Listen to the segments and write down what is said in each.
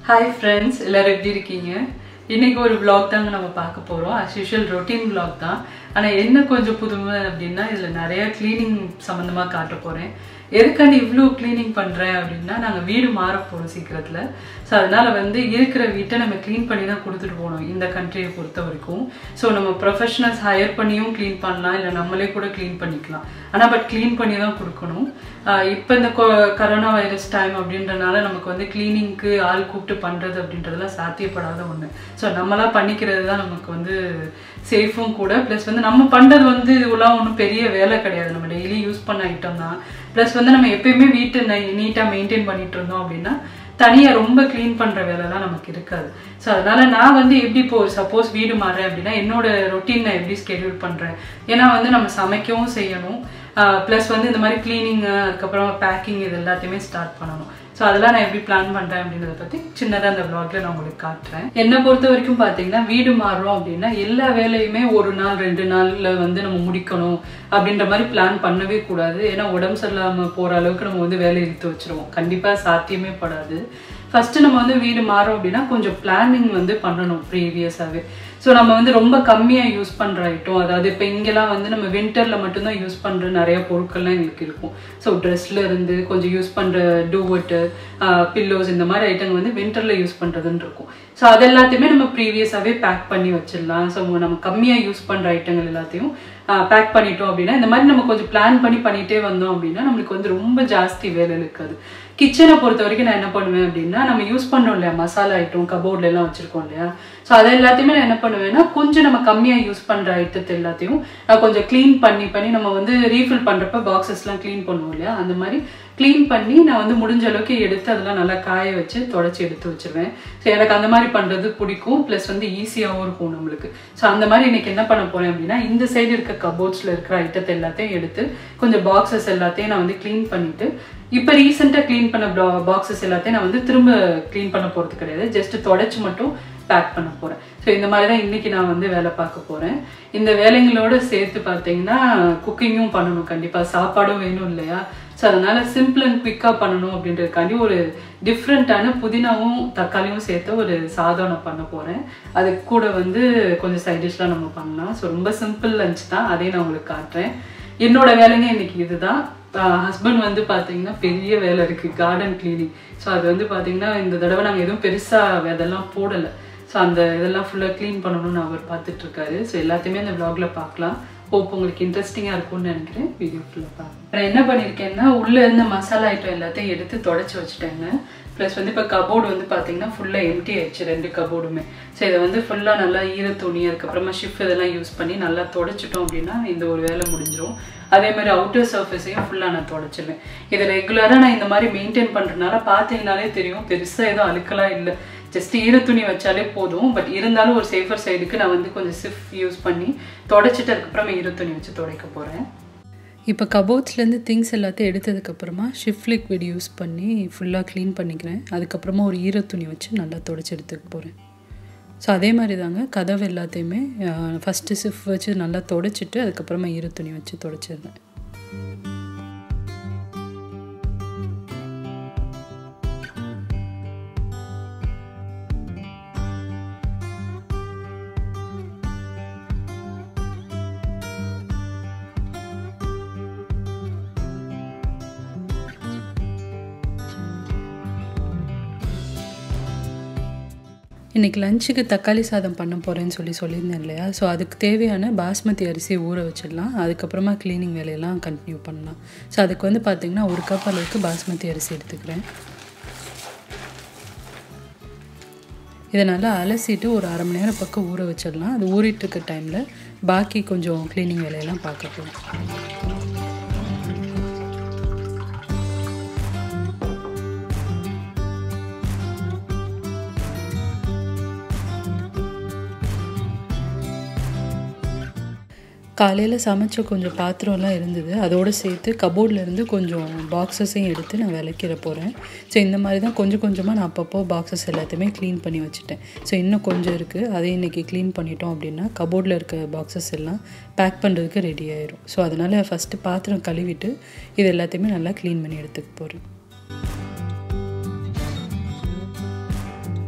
hi friends எல்லாரும் எப்படி இருக்கீங்க இன்னைக்கு ஒரு vlog தாங்க நம்ம பார்க்க போகிறோம் as usual ரொட்டீன் vlog தான் ஆனால் என்ன கொஞ்சம் புதுமை அப்படின்னா இதில் நிறைய க்ளீனிங் சம்மந்தமாக காட்ட போகிறேன் எதுக்காண்டி இவ்வளோ க்ளீனிங் பண்ணுறேன் அப்படின்னா நாங்கள் வீடு மாற போகிறோம் சீக்கிரத்தில் ஸோ அதனால் வந்து இருக்கிற வீட்டை நம்ம க்ளீன் பண்ணி தான் கொடுத்துட்டு போகணும் இந்த கண்ட்ரியை பொறுத்த வரைக்கும் ஸோ நம்ம ப்ரொஃபஷனல்ஸ் ஹையர் பண்ணியும் க்ளீன் பண்ணலாம் இல்லை நம்மளே கூட க்ளீன் பண்ணிக்கலாம் ஆனால் பட் க்ளீன் பண்ணி தான் கொடுக்கணும் இப்போ இந்த கரோனா வைரஸ் டைம் அப்படின்றனால நமக்கு வந்து க்ளீனிங்க்கு ஆள் கூப்பிட்டு பண்ணுறது அப்படின்றதெல்லாம் சாத்தியப்படாத ஒன்று ஸோ நம்மளாம் பண்ணிக்கிறது தான் நமக்கு வந்து சேஃபும் கூட ப்ளஸ் வந்து நம்ம பண்ணுறது வந்து இதுலாம் ஒன்றும் பெரிய வேலை கிடையாது நம்ம டெய்லி யூஸ் பண்ண ஐட்டம் தான் ப்ளஸ் வந்து நம்ம எப்பயுமே வீட்டை நீட்டாக மெயின்டைன் பண்ணிட்டு இருந்தோம் அப்படின்னா தனியாக ரொம்ப க்ளீன் பண்ணுற வேலைலாம் நமக்கு இருக்காது ஸோ அதனால நான் வந்து எப்படி இப்போ சப்போஸ் வீடு மாறுறேன் அப்படின்னா என்னோட ரொட்டீன் நான் எப்படி ஸ்கெடியூல் பண்ணுறேன் ஏன்னா வந்து நம்ம சமைக்கவும் செய்யணும் ப்ளஸ் வந்து இந்த மாதிரி க்ளீனிங்கு அதுக்கப்புறம் பேக்கிங் இது எல்லாத்தையுமே ஸ்டார்ட் பண்ணணும் ஸோ அதெல்லாம் நான் எப்படி பிளான் பண்ணுறேன் அப்படின்றத பற்றி சின்னதாக அந்த vlogல நான் உங்களுக்கு காட்டுறேன் என்னை பொறுத்த வரைக்கும் பார்த்தீங்கன்னா வீடு மாறுறோம் அப்படின்னா எல்லா வேலையுமே ஒரு நாள் ரெண்டு நாளில் வந்து நம்ம முடிக்கணும் அப்படின்ற மாதிரி பிளான் பண்ணவே கூடாது ஏன்னா உடம்பு சரியில்லாமல் போகிற அளவுக்கு நம்ம வந்து வேலை இழுத்து வச்சிருவோம் கண்டிப்பாக சாத்தியமே படாது ஃபர்ஸ்ட் நம்ம வந்து வீடு மாறோம் அப்படின்னா கொஞ்சம் பிளானிங் வந்து பண்ணணும் ப்ரீவியஸாகவே ஸோ நம்ம வந்து ரொம்ப கம்மியாக யூஸ் பண்ணுற ஐட்டம் அதாவது இப்போ இங்கெல்லாம் வந்து நம்ம வின்டரில் மட்டும்தான் யூஸ் பண்ணுற நிறைய பொருட்கள்லாம் எங்களுக்கு இருக்கும் ஸோ ட்ரெஸ்ல இருந்து கொஞ்சம் யூஸ் பண்ணுற டூவட்டு பில்லோஸ் இந்த மாதிரி ஐட்டங்கள் வந்து வின்டரில் யூஸ் பண்ணுறதுன்னு இருக்கும் ஸோ அது எல்லாத்தையுமே நம்ம ப்ரீவியஸாகவே பேக் பண்ணி வச்சிடலாம் ஸோ நம்ம கம்மியாக யூஸ் பண்ணுற ஐட்டங்கள் எல்லாத்தையும் பேக் பண்ணிட்டோம் அப்படின்னா இந்த மாதிரி நம்ம கொஞ்சம் பிளான் பண்ணி பண்ணிட்டே வந்தோம் அப்படின்னா நம்மளுக்கு வந்து ரொம்ப ஜாஸ்தி வேலை இருக்காது கிச்சனை பொறுத்த வரைக்கும் நான் என்ன பண்ணுவேன் அப்படின்னா நம்ம யூஸ் பண்ணோம் இல்லையா மசாலா ஐட்டம் கபோர்ட்ல எல்லாம் வச்சிருக்கோம் இல்லையா ஸோ அதை எல்லாத்தையுமே நான் என்ன பண்ணுவேன்னா கொஞ்சம் நம்ம கம்மியாக யூஸ் பண்ணுற ஐட்டத்தை எல்லாத்தையும் நான் கொஞ்சம் க்ளீன் பண்ணி பண்ணி நம்ம வந்து ரீஃபில் பண்ணுறப்ப பாக்ஸஸ்லாம் க்ளீன் பண்ணுவோம் இல்லையா அந்த மாதிரி க்ளீன் பண்ணி நான் வந்து முடிஞ்ச அளவுக்கு எடுத்து அதெல்லாம் நல்லா காய வச்சு தொடச்சி எடுத்து வச்சிருவேன் ஸோ எனக்கு அந்த மாதிரி பண்ணுறது பிடிக்கும் ப்ளஸ் வந்து ஈஸியாகவும் இருக்கும் நம்மளுக்கு ஸோ அந்த மாதிரி இன்னைக்கு என்ன பண்ண போறேன் அப்படின்னா இந்த சைடு இருக்க கபோர்ட்ஸில் இருக்கிற ஐட்டத்தை எல்லாத்தையும் எடுத்து கொஞ்சம் பாக்ஸஸ் எல்லாத்தையும் நான் வந்து க்ளீன் பண்ணிட்டு இப்போ ரீசெண்டாக க்ளீன் பண்ண பாக்ஸஸ் எல்லாத்தையும் நான் வந்து திரும்ப க்ளீன் பண்ண போகிறது கிடையாது ஜஸ்ட் தொடச்சி மட்டும் பேக் பண்ண போகிறேன் ஸோ இந்த மாதிரி தான் இன்றைக்கி நான் வந்து வேலை பார்க்க போகிறேன் இந்த வேலைங்களோட சேர்த்து பார்த்தீங்கன்னா குக்கிங்கும் பண்ணணும் கண்டிப்பாக சாப்பாடும் வேணும் இல்லையா ஸோ அதனால் சிம்பிள் அண்ட் குவிக்காக பண்ணணும் அப்படின்றதுக்காண்டி ஒரு டிஃப்ரெண்ட்டான புதினாவும் தக்காளியும் சேர்த்து ஒரு சாதம் நான் பண்ண போகிறேன் அதுக்கு கூட வந்து கொஞ்சம் சைட் டிஷ்லாம் நம்ம பண்ணலாம் ஸோ ரொம்ப சிம்பிள் லஞ்ச் தான் அதையும் நான் உங்களுக்கு காட்டுறேன் என்னோட வேலைங்க இன்னைக்கு இதுதான் ஹஸ்பண்ட் வந்து பார்த்தீங்கன்னா பெரிய வேலை இருக்குது கார்டன் கிளீனிங் ஸோ அது வந்து பார்த்தீங்கன்னா இந்த தடவை நாங்கள் எதுவும் பெருசாக அதெல்லாம் போடலை ஸோ அந்த இதெல்லாம் ஃபுல்லாக க்ளீன் பண்ணணும்னு அவர் பார்த்துட்டு இருக்காரு ஸோ எல்லாத்தையுமே அந்த vlogல பார்க்கலாம் ஹோப் உங்களுக்கு இன்ட்ரெஸ்டிங்காக இருக்கும்னு நினைக்கிறேன் வீடியோ ஃபுல்லாக பார்க்கலாம் நான் என்ன பண்ணியிருக்கேன்னா உள்ளே இருந்த மசாலா ஐட்டம் எல்லாத்தையும் எடுத்து தொடச்சி வச்சுட்டேங்க ப்ளஸ் வந்து இப்போ கபோர்டு வந்து பார்த்தீங்கன்னா ஃபுல்லாக எம்டி ஆயிடுச்சு ரெண்டு கபோர்டுமே ஸோ இதை வந்து ஃபுல்லாக நல்லா ஈர துணி அதுக்கப்புறமா ஷிஃப்ட் இதெல்லாம் யூஸ் பண்ணி நல்லா தொடச்சிட்டோம் அப்படின்னா இந்த ஒரு வேலை முடிஞ்சிடும் அதே மாதிரி அவுட்டர் சர்ஃபேஸையும் ஃபுல்லாக நான் தொடச்சிருவேன் இதை ரெகுலராக நான் இந்த மாதிரி மெயின்டைன் பண்ணுறதுனால பார்த்தீங்கனாலே தெரியும் பெருசாக எதுவும் அழுக்கெல்லாம் இல்லை ஜஸ்ட் ஈர துணி வச்சாலே போதும் பட் இருந்தாலும் ஒரு சேஃபர் சைடுக்கு நான் வந்து கொஞ்சம் சிஃப் யூஸ் பண்ணி தொடச்சிட்டு அதுக்கப்புறமா ஈர துணி வச்சு துடைக்க போகிறேன் இப்போ கபோர்ட்ஸ்லேருந்து திங்ஸ் எல்லாத்தையும் எடுத்ததுக்கப்புறமா ஷிஃப்ட் லிக்விட் யூஸ் பண்ணி ஃபுல்லாக க்ளீன் பண்ணிக்கிறேன் அதுக்கப்புறமா ஒரு ஈர துணி வச்சு நல்லா தொடச்சி எடுத்துக்க போகிறேன் ஸோ அதே மாதிரி தாங்க கதவு எல்லாத்தையுமே ஃபஸ்ட்டு சிஃப் வச்சு நல்லா தொடச்சிட்டு அதுக்கப்புறமா ஈர துணி வச்சு தொடச்சிடுறேன் இன்றைக்கி லஞ்சுக்கு தக்காளி சாதம் பண்ண போகிறேன்னு சொல்லி சொல்லியிருந்தேன் இல்லையா ஸோ அதுக்கு தேவையான பாஸ்மதி அரிசியை ஊற வச்சிடலாம் அதுக்கப்புறமா க்ளீனிங் வேலையெல்லாம் கண்டினியூ பண்ணலாம் ஸோ அதுக்கு வந்து பார்த்திங்கன்னா ஒரு கப் அளவுக்கு பாஸ்மதி அரிசி எடுத்துக்கிறேன் இதை நல்லா அலசிட்டு ஒரு அரை மணி நேரம் பக்கம் ஊற வச்சிடலாம் அது ஊறிட்டு இருக்க டைமில் பாக்கி கொஞ்சம் க்ளீனிங் வேலையெல்லாம் பார்க்க போகிறோம் காலையில் சமைச்ச கொஞ்சம் பாத்திரம்லாம் இருந்தது அதோடு சேர்த்து கபோர்டில் இருந்து கொஞ்சம் பாக்ஸஸையும் எடுத்து நான் விளக்கிற போகிறேன் ஸோ இந்த மாதிரி தான் கொஞ்சம் கொஞ்சமாக நான் அப்பப்போ பாக்ஸஸ் எல்லாத்தையுமே க்ளீன் பண்ணி வச்சுட்டேன் ஸோ இன்னும் கொஞ்சம் இருக்குது அதை இன்றைக்கி க்ளீன் பண்ணிட்டோம் அப்படின்னா கபோர்டில் இருக்க பாக்ஸஸ் எல்லாம் பேக் பண்ணுறதுக்கு ரெடி ஆயிரும் ஸோ அதனால் ஃபஸ்ட்டு பாத்திரம் கழுவிட்டு இது எல்லாத்தையுமே நல்லா க்ளீன் பண்ணி எடுத்துக்க போகிறேன்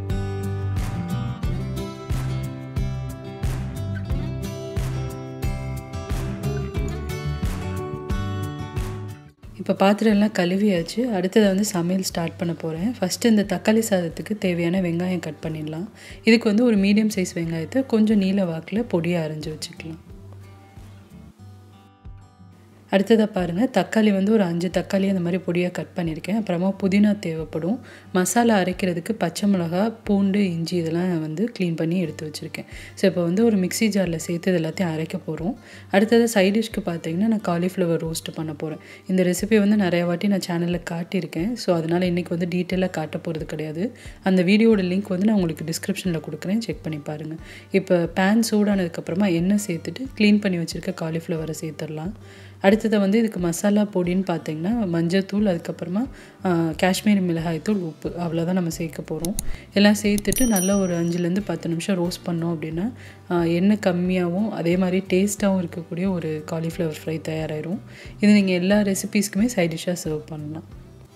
இப்போ பாத்திரம் எல்லாம் கழுவியாச்சு அடுத்ததை வந்து சமையல் ஸ்டார்ட் பண்ண போகிறேன் ஃபஸ்ட்டு இந்த தக்காளி சாதத்துக்கு தேவையான வெங்காயம் கட் பண்ணிடலாம் இதுக்கு வந்து ஒரு மீடியம் சைஸ் வெங்காயத்தை கொஞ்சம் நீல வாக்கில் பொடியாக அரைஞ்சி வச்சுக்கலாம் அடுத்ததாக பாருங்கள் தக்காளி வந்து ஒரு அஞ்சு தக்காளி அந்த மாதிரி பொடியாக கட் பண்ணியிருக்கேன் அப்புறமா புதினா தேவைப்படும் மசாலா அரைக்கிறதுக்கு பச்சை மிளகா பூண்டு இஞ்சி இதெல்லாம் வந்து க்ளீன் பண்ணி எடுத்து வச்சுருக்கேன் ஸோ இப்போ வந்து ஒரு மிக்சி ஜாரில் சேர்த்து இது எல்லாத்தையும் அரைக்க போகிறோம் அடுத்தது சைட் டிஷ்க்கு பார்த்தீங்கன்னா நான் காலிஃப்ளவர் ரோஸ்ட் பண்ண போகிறேன் இந்த ரெசிபி வந்து நிறைய வாட்டி நான் சேனலில் காட்டியிருக்கேன் ஸோ அதனால் இன்றைக்கி வந்து டீட்டெயிலாக காட்ட போகிறது கிடையாது அந்த வீடியோட லிங்க் வந்து நான் உங்களுக்கு டிஸ்கிரிப்ஷனில் கொடுக்குறேன் செக் பண்ணி பாருங்கள் இப்போ பேன் சூடானதுக்கப்புறமா எண்ணெய் சேர்த்துட்டு க்ளீன் பண்ணி வச்சுருக்க காலிஃப்ளவரை சேர்த்துடலாம் அடுத்ததை வந்து இதுக்கு மசாலா பொடின்னு பார்த்தீங்கன்னா மஞ்சத்தூள் அதுக்கப்புறமா காஷ்மீரி மிளகாய்த்தூள் உப்பு அவ்வளோதான் நம்ம சேர்க்க போகிறோம் எல்லாம் சேர்த்துட்டு நல்லா ஒரு அஞ்சுலேருந்து பத்து நிமிஷம் ரோஸ்ட் பண்ணோம் அப்படின்னா எண்ணெய் கம்மியாகவும் அதே மாதிரி டேஸ்ட்டாகவும் இருக்கக்கூடிய ஒரு காலிஃப்ளவர் ஃப்ரை தயாராகிடும் இது நீங்கள் எல்லா ரெசிபீஸ்க்குமே சைட் டிஷ்ஷாக சர்வ் பண்ணலாம்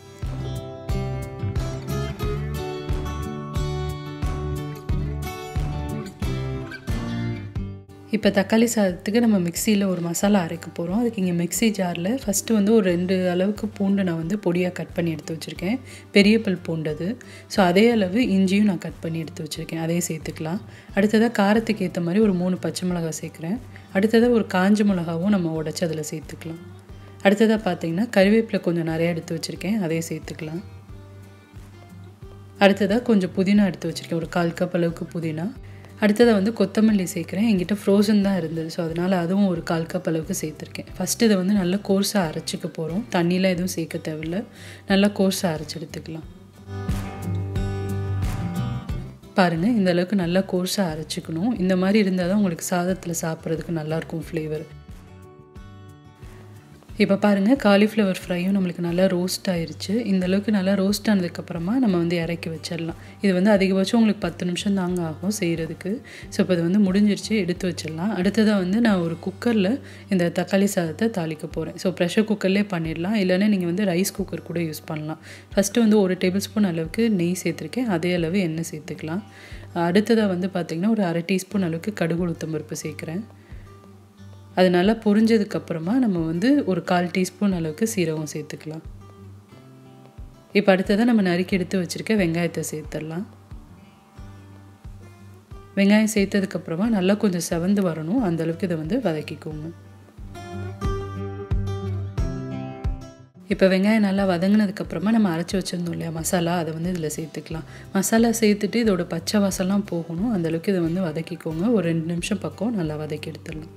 இப்போ தக்காளி சாதத்துக்கு நம்ம மிக்சியில் ஒரு மசாலா அரைக்க போகிறோம் அதுக்கு இங்கே மிக்சி ஜாரில் ஃபஸ்ட்டு வந்து ஒரு ரெண்டு அளவுக்கு பூண்டு நான் வந்து பொடியாக கட் பண்ணி எடுத்து வச்சுருக்கேன் பெரிய பல் பூண்டு அது ஸோ அதே அளவு இஞ்சியும் நான் கட் பண்ணி எடுத்து வச்சுருக்கேன் அதையே சேர்த்துக்கலாம் அடுத்ததாக காரத்துக்கு ஏற்ற மாதிரி ஒரு மூணு பச்சை மிளகா சேர்க்குறேன் அடுத்ததாக ஒரு காஞ்ச மிளகாவும் நம்ம உடச்சி அதில் சேர்த்துக்கலாம் அடுத்ததாக பார்த்தீங்கன்னா கருவேப்பிலை கொஞ்சம் நிறையா எடுத்து வச்சுருக்கேன் அதையே சேர்த்துக்கலாம் அடுத்ததாக கொஞ்சம் புதினா எடுத்து வச்சுருக்கேன் ஒரு கால் கப் அளவுக்கு புதினா அடுத்ததை வந்து கொத்தமல்லி சேர்க்குறேன் என்கிட்ட ஃப்ரோசன் தான் இருந்தது ஸோ அதனால் அதுவும் ஒரு கால் கப் அளவுக்கு சேர்த்துருக்கேன் ஃபஸ்ட்டு இதை வந்து நல்லா கோர்ஸாக அரைச்சிக்க போகிறோம் தண்ணியில் எதுவும் சேர்க்க தேவையில்ல நல்லா கோர்ஸாக அரைச்சி எடுத்துக்கலாம் பாருங்கள் இந்த அளவுக்கு நல்லா கோர்ஸாக அரைச்சிக்கணும் இந்த மாதிரி இருந்தால் தான் உங்களுக்கு சாதத்தில் சாப்பிட்றதுக்கு நல்லாயிருக்கும் ஃப்ளேவர் இப்போ பாருங்கள் காலிஃப்ளவர் ஃப்ரையும் நம்மளுக்கு நல்லா ரோஸ்ட் ஆயிருச்சு இந்த அளவுக்கு நல்லா ரோஸ்ட் ஆனதுக்கப்புறமா நம்ம வந்து இறக்கி வச்சிடலாம் இது வந்து அதிகபட்சம் உங்களுக்கு பத்து நிமிஷம் தாங்க ஆகும் செய்கிறதுக்கு ஸோ இப்போ இது வந்து முடிஞ்சிருச்சு எடுத்து வச்சிடலாம் அடுத்ததாக வந்து நான் ஒரு குக்கரில் இந்த தக்காளி சாதத்தை தாளிக்க போகிறேன் ஸோ ப்ரெஷர் குக்கர்லேயே பண்ணிடலாம் இல்லைன்னா நீங்கள் வந்து ரைஸ் குக்கர் கூட யூஸ் பண்ணலாம் ஃபஸ்ட்டு வந்து ஒரு டேபிள் ஸ்பூன் அளவுக்கு நெய் சேர்த்துருக்கேன் அதே அளவு எண்ணெய் சேர்த்துக்கலாம் அடுத்ததாக வந்து பார்த்திங்கன்னா ஒரு அரை டீஸ்பூன் அளவுக்கு கடுகு உளுத்தம் பருப்பு சேர்க்குறேன் அது நல்லா பொரிஞ்சதுக்கப்புறமா நம்ம வந்து ஒரு கால் டீஸ்பூன் அளவுக்கு சீரகம் சேர்த்துக்கலாம் இப்போ அடுத்ததாக நம்ம நறுக்கி எடுத்து வச்சுருக்க வெங்காயத்தை சேர்த்துடலாம் வெங்காயம் சேர்த்ததுக்கப்புறமா நல்லா கொஞ்சம் செவந்து வரணும் அந்தளவுக்கு இதை வந்து வதக்கிக்கோங்க இப்போ வெங்காயம் நல்லா வதங்கினதுக்கப்புறமா நம்ம அரைச்சி வச்சுருந்தோம் இல்லையா மசாலா அதை வந்து இதில் சேர்த்துக்கலாம் மசாலா சேர்த்துட்டு இதோட பச்சை வாசம்லாம் போகணும் அந்தளவுக்கு இதை வந்து வதக்கிக்கோங்க ஒரு ரெண்டு நிமிஷம் பக்கம் நல்லா வதக்கி எடுத்துடலாம்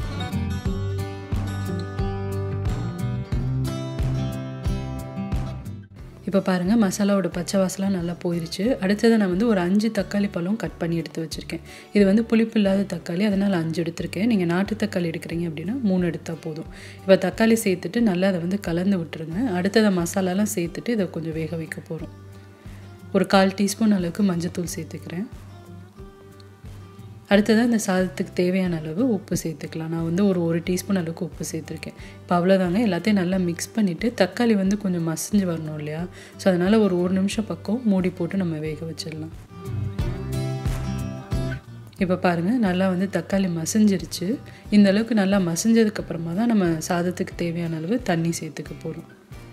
இப்போ பாருங்கள் மசாலாவோட பச்சை வாசலாம் நல்லா போயிடுச்சு அடுத்தது நான் வந்து ஒரு அஞ்சு தக்காளி பழம் கட் பண்ணி எடுத்து வச்சுருக்கேன் இது வந்து புளிப்பு இல்லாத தக்காளி அதனால் அஞ்சு எடுத்திருக்கேன் நீங்கள் நாட்டு தக்காளி எடுக்கிறீங்க அப்படின்னா மூணு எடுத்தால் போதும் இப்போ தக்காளி சேர்த்துட்டு நல்லா அதை வந்து கலந்து விட்டுருங்க அடுத்ததை மசாலாலாம் சேர்த்துட்டு இதை கொஞ்சம் வேக வைக்க போகிறோம் ஒரு கால் டீஸ்பூன் அளவுக்கு மஞ்சத்தூள் சேர்த்துக்கிறேன் அடுத்ததாக இந்த சாதத்துக்கு தேவையான அளவு உப்பு சேர்த்துக்கலாம் நான் வந்து ஒரு ஒரு டீஸ்பூன் அளவுக்கு உப்பு சேர்த்துருக்கேன் இப்போ அவ்வளோதாங்க எல்லாத்தையும் நல்லா மிக்ஸ் பண்ணிவிட்டு தக்காளி வந்து கொஞ்சம் மசிஞ்சு வரணும் இல்லையா ஸோ அதனால் ஒரு ஒரு நிமிஷம் பக்கம் மூடி போட்டு நம்ம வேக வச்சிடலாம் இப்போ பாருங்கள் நல்லா வந்து தக்காளி மசிஞ்சிருச்சு இந்த அளவுக்கு நல்லா மசிஞ்சதுக்கப்புறமா தான் நம்ம சாதத்துக்கு தேவையான அளவு தண்ணி சேர்த்துக்க போகிறோம்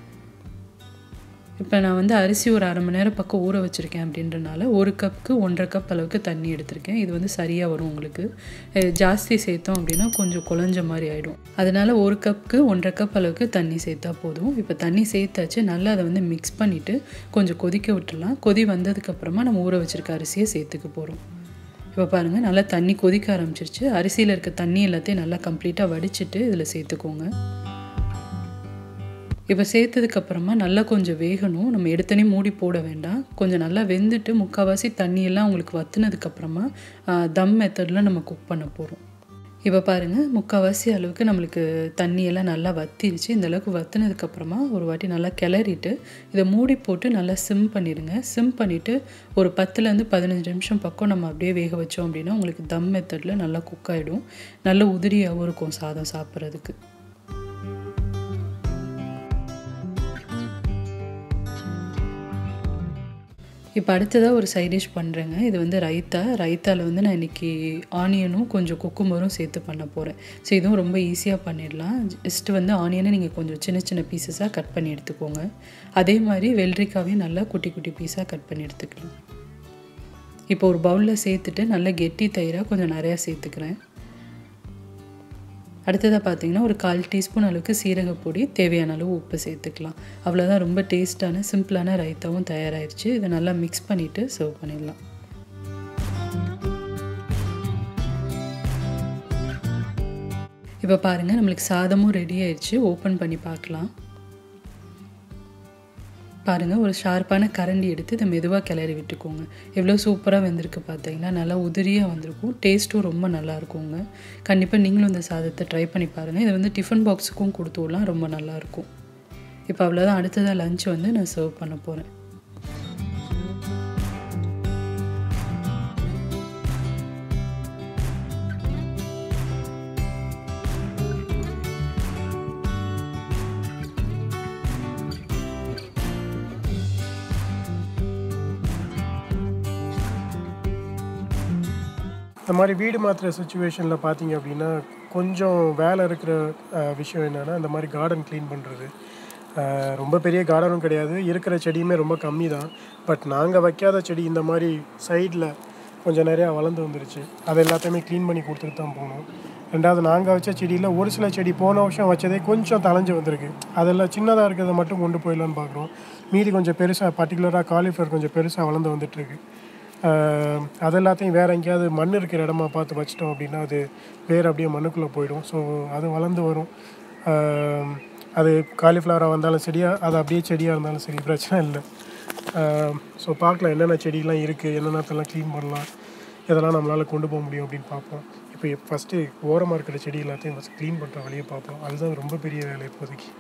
இப்போ நான் வந்து அரிசி ஒரு அரை மணி நேரம் பக்கம் ஊற வச்சுருக்கேன் அப்படின்றனால ஒரு கப்புக்கு ஒன்றரை கப் அளவுக்கு தண்ணி எடுத்திருக்கேன் இது வந்து சரியாக வரும் உங்களுக்கு ஜாஸ்தி சேர்த்தோம் அப்படின்னா கொஞ்சம் குழஞ்ச மாதிரி ஆகிடும் அதனால் ஒரு கப்புக்கு ஒன்றரை கப் அளவுக்கு தண்ணி சேர்த்தா போதும் இப்போ தண்ணி சேர்த்தாச்சு நல்லா அதை வந்து மிக்ஸ் பண்ணிவிட்டு கொஞ்சம் கொதிக்க விட்டுடலாம் கொதி வந்ததுக்கப்புறமா நம்ம ஊற வச்சுருக்க அரிசியை சேர்த்துக்க போகிறோம் இப்போ பாருங்கள் நல்லா தண்ணி கொதிக்க ஆரம்பிச்சிருச்சு அரிசியில் இருக்க தண்ணி எல்லாத்தையும் நல்லா கம்ப்ளீட்டாக வடிச்சிட்டு இதில் சேர்த்துக்கோங்க இப்போ சேர்த்ததுக்கப்புறமா நல்லா கொஞ்சம் வேகணும் நம்ம எடுத்தனே மூடி போட வேண்டாம் கொஞ்சம் நல்லா வெந்துட்டு முக்கால்வாசி தண்ணியெல்லாம் உங்களுக்கு வத்துனதுக்கப்புறமா தம் மெத்தடில் நம்ம குக் பண்ண போகிறோம் இப்போ பாருங்கள் முக்கால்வாசி அளவுக்கு நம்மளுக்கு தண்ணியெல்லாம் நல்லா வத்திருச்சு இந்த அளவுக்கு வத்துனதுக்கப்புறமா ஒரு வாட்டி நல்லா கிளறிட்டு இதை மூடி போட்டு நல்லா சிம் பண்ணிடுங்க சிம் பண்ணிவிட்டு ஒரு பத்துலேருந்து பதினஞ்சு நிமிஷம் பக்கம் நம்ம அப்படியே வேக வச்சோம் அப்படின்னா உங்களுக்கு தம் மெத்தடில் நல்லா குக் ஆகிடும் நல்ல உதிரியாகவும் இருக்கும் சாதம் சாப்பிட்றதுக்கு இப்போ அடுத்ததாக ஒரு சைட் டிஷ் பண்ணுறேங்க இது வந்து ரைத்தா ரைத்தாவில் வந்து நான் இன்றைக்கி ஆனியனும் கொஞ்சம் குக்கும்பரும் சேர்த்து பண்ண போகிறேன் ஸோ இதுவும் ரொம்ப ஈஸியாக பண்ணிடலாம் ஜஸ்ட்டு வந்து ஆனியனை நீங்கள் கொஞ்சம் சின்ன சின்ன பீசஸாக கட் பண்ணி எடுத்துக்கோங்க அதே மாதிரி வெள்ளரிக்காவையும் நல்லா குட்டி குட்டி பீஸாக கட் பண்ணி எடுத்துக்கலாம் இப்போ ஒரு பவுலில் சேர்த்துட்டு நல்லா கெட்டி தயிராக கொஞ்சம் நிறையா சேர்த்துக்கிறேன் அடுத்ததாக பார்த்தீங்கன்னா ஒரு கால் டீஸ்பூன் அளவுக்கு சீரகப்பொடி தேவையான அளவு உப்பு சேர்த்துக்கலாம் அவ்வளோதான் ரொம்ப டேஸ்ட்டான சிம்பிளான ரைத்தாவும் தயாராகிடுச்சு இதை நல்லா மிக்ஸ் பண்ணிவிட்டு சர்வ் பண்ணிடலாம் இப்போ பாருங்கள் நம்மளுக்கு சாதமும் ரெடி ஆயிடுச்சு ஓப்பன் பண்ணி பார்க்கலாம் பாருங்கள் ஒரு ஷார்ப்பான கரண்டி எடுத்து இதை மெதுவாக கிளறி விட்டுக்கோங்க எவ்வளோ சூப்பராக வெந்திருக்கு பார்த்தீங்கன்னா நல்லா உதிரியாக வந்திருக்கும் டேஸ்ட்டும் ரொம்ப நல்லா இருக்குங்க கண்டிப்பாக நீங்களும் இந்த சாதத்தை ட்ரை பண்ணி பாருங்கள் இதை வந்து டிஃபன் பாக்ஸுக்கும் கொடுத்து விடலாம் ரொம்ப நல்லாயிருக்கும் இப்போ அவ்வளோதான் அடுத்ததாக லஞ்ச் வந்து நான் சர்வ் பண்ண போகிறேன் இந்த மாதிரி வீடு மாற்றுற சுச்சுவேஷனில் பார்த்தீங்க அப்படின்னா கொஞ்சம் வேலை இருக்கிற அஹ், விஷயம் என்னென்னா இந்த மாதிரி கார்டன் க்ளீன் பண்ணுறது ரொம்ப பெரிய கார்டனும் கிடையாது இருக்கிற செடியுமே ரொம்ப கம்மி தான் பட் நாங்கள் வைக்காத செடி இந்த மாதிரி சைடில் கொஞ்சம் நிறையா வளர்ந்து வந்துருச்சு அது எல்லாத்தையுமே க்ளீன் பண்ணி கொடுத்துட்டு தான் போகணும் ரெண்டாவது நாங்கள் வச்ச செடியில் ஒரு சில செடி போன வருஷம் வச்சதே கொஞ்சம் தளைஞ்சு வந்திருக்கு அதெல்லாம் சின்னதாக இருக்கிறத மட்டும் கொண்டு போயிடலான்னு பார்க்குறோம் மீதி கொஞ்சம் பெருசாக பர்டிகுலராக காலிஃப்ளவர் கொஞ்சம் பெருசாக வளர்ந்து வந்துட்டுருக்கு ஆஹ் அது எல்லாத்தையும் வேறு எங்கேயாவது மண் இருக்கிற இடமா பார்த்து வச்சிட்டோம் அப்படின்னா அது வேறு அப்படியே மண்ணுக்குள்ளே போயிடும் ஸோ அது வளர்ந்து வரும் ஆஹ் அது காலிஃப்ளவராக வந்தாலும் சரியா அது அப்படியே செடியாக இருந்தாலும் சரி பிரச்சனை இல்லை ஸோ பார்க்கலாம் என்னென்ன செடியெலாம் இருக்குது என்னென்னத்தெல்லாம் க்ளீன் பண்ணலாம் இதெல்லாம் நம்மளால் கொண்டு போக முடியும் அப்படின்னு பார்ப்போம் இப்போ ஃபஸ்ட்டு ஓரமாக இருக்கிற செடி எல்லாத்தையும் ஃபஸ்ட் க்ளீன் பண்ணுற வழியை பார்ப்போம் அதுதான் ரொம்ப பெரிய வேலை இப்போதைக்கு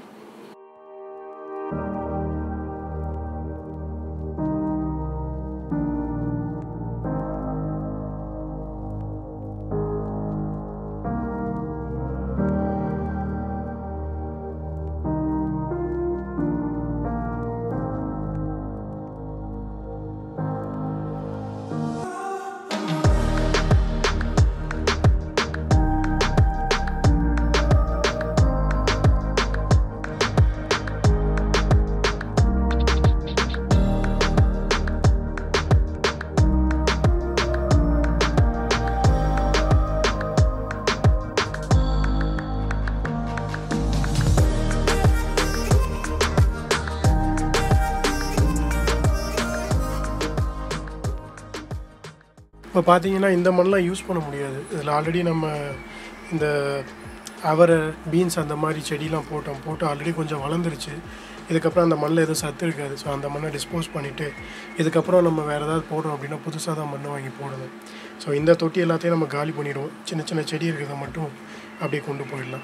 இப்போ பார்த்தீங்கன்னா இந்த மண்ணெலாம் யூஸ் பண்ண முடியாது இதில் ஆல்ரெடி நம்ம இந்த அவரை பீன்ஸ் அந்த மாதிரி செடிலாம் போட்டோம் போட்டு ஆல்ரெடி கொஞ்சம் வளர்ந்துருச்சு இதுக்கப்புறம் அந்த மண்ணில் எதுவும் சத்து இருக்காது ஸோ அந்த மண்ணை டிஸ்போஸ் பண்ணிவிட்டு இதுக்கப்புறம் நம்ம வேறு ஏதாவது போடுறோம் அப்படின்னா புதுசாக தான் மண்ணை வாங்கி போடணும் ஸோ இந்த தொட்டி எல்லாத்தையும் நம்ம காலி பண்ணிடுவோம் சின்ன சின்ன செடி இருக்கிறத மட்டும் அப்படியே கொண்டு போயிடலாம்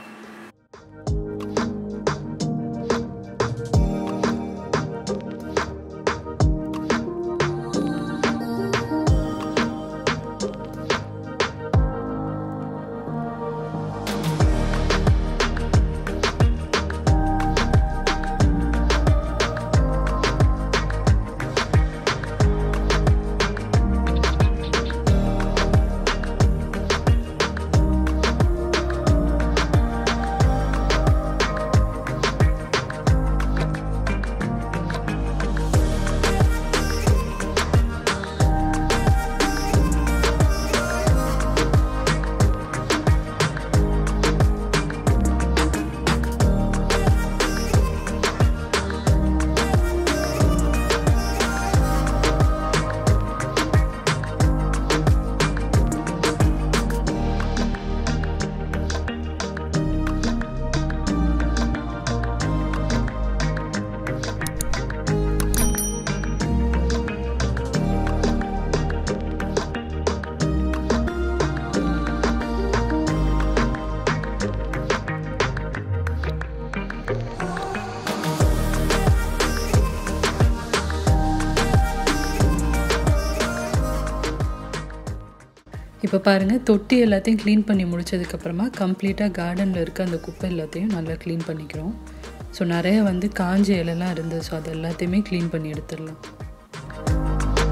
இப்போ பாருங்கள் தொட்டி எல்லாத்தையும் க்ளீன் பண்ணி முடிச்சதுக்கப்புறமா கம்ப்ளீட்டாக கார்டனில் இருக்க அந்த குப்பை எல்லாத்தையும் நல்லா க்ளீன் பண்ணிக்கிறோம் ஸோ நிறைய வந்து காஞ்ச இலைலாம் இருந்தது ஸோ அது எல்லாத்தையுமே க்ளீன் பண்ணி எடுத்துடலாம்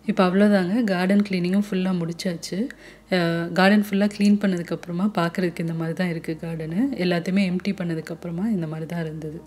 இப்போ அவ்வளோதாங்க கார்டன் க்ளீனிங்கும் ஃபுல்லாக முடிச்சாச்சு கார்டன் ஃபுல்லாக க்ளீன் பண்ணதுக்கப்புறமா பார்க்குறதுக்கு இந்த மாதிரி தான் இருக்குது கார்டனு எல்லாத்தையுமே எம்டி பண்ணதுக்கப்புறமா இந்த மாதிரி தான் இருந்தது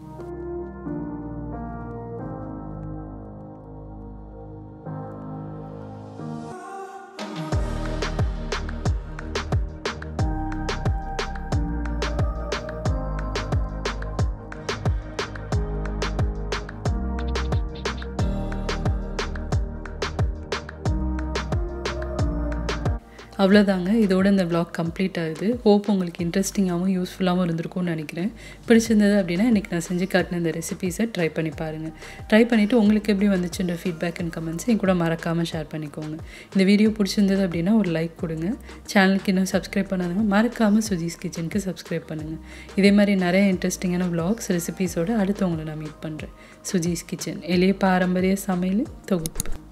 அவ்வளோதாங்க இதோட இந்த vlog கம்ப்ளீட் ஆகுது ஹோப் உங்களுக்கு இன்ட்ரெஸ்டிங்காகவும் யூஸ்ஃபுல்லாகவும் இருந்திருக்கும்னு நினைக்கிறேன் பிடிச்சிருந்தது அப்படின்னா இன்றைக்கி நான் செஞ்சு காட்டின இந்த ரெசிபீஸை ட்ரை பண்ணி பாருங்கள் ட்ரை பண்ணிவிட்டு உங்களுக்கு எப்படி வந்துச்சுன்ற ஃபீட்பேக் அண்ட் கமெண்ட்ஸ் என் கூட மறக்காமல் ஷேர் பண்ணிக்கோங்க இந்த வீடியோ பிடிச்சிருந்தது அப்படின்னா ஒரு லைக் கொடுங்க சேனலுக்கு இன்னும் சப்ஸ்கிரைப் பண்ணாதுங்க மறக்காமல் சுஜீஸ் கிச்சனுக்கு சப்ஸ்கிரைப் பண்ணுங்கள் இதே மாதிரி நிறைய இன்ட்ரெஸ்டிங்கான vlogs ரெசிபீஸோடு அடுத்து உங்களை நான் மீட் பண்ணுறேன் சுஜீஸ் கிச்சன் எளிய பாரம்பரிய சமையல் தொகுப்பு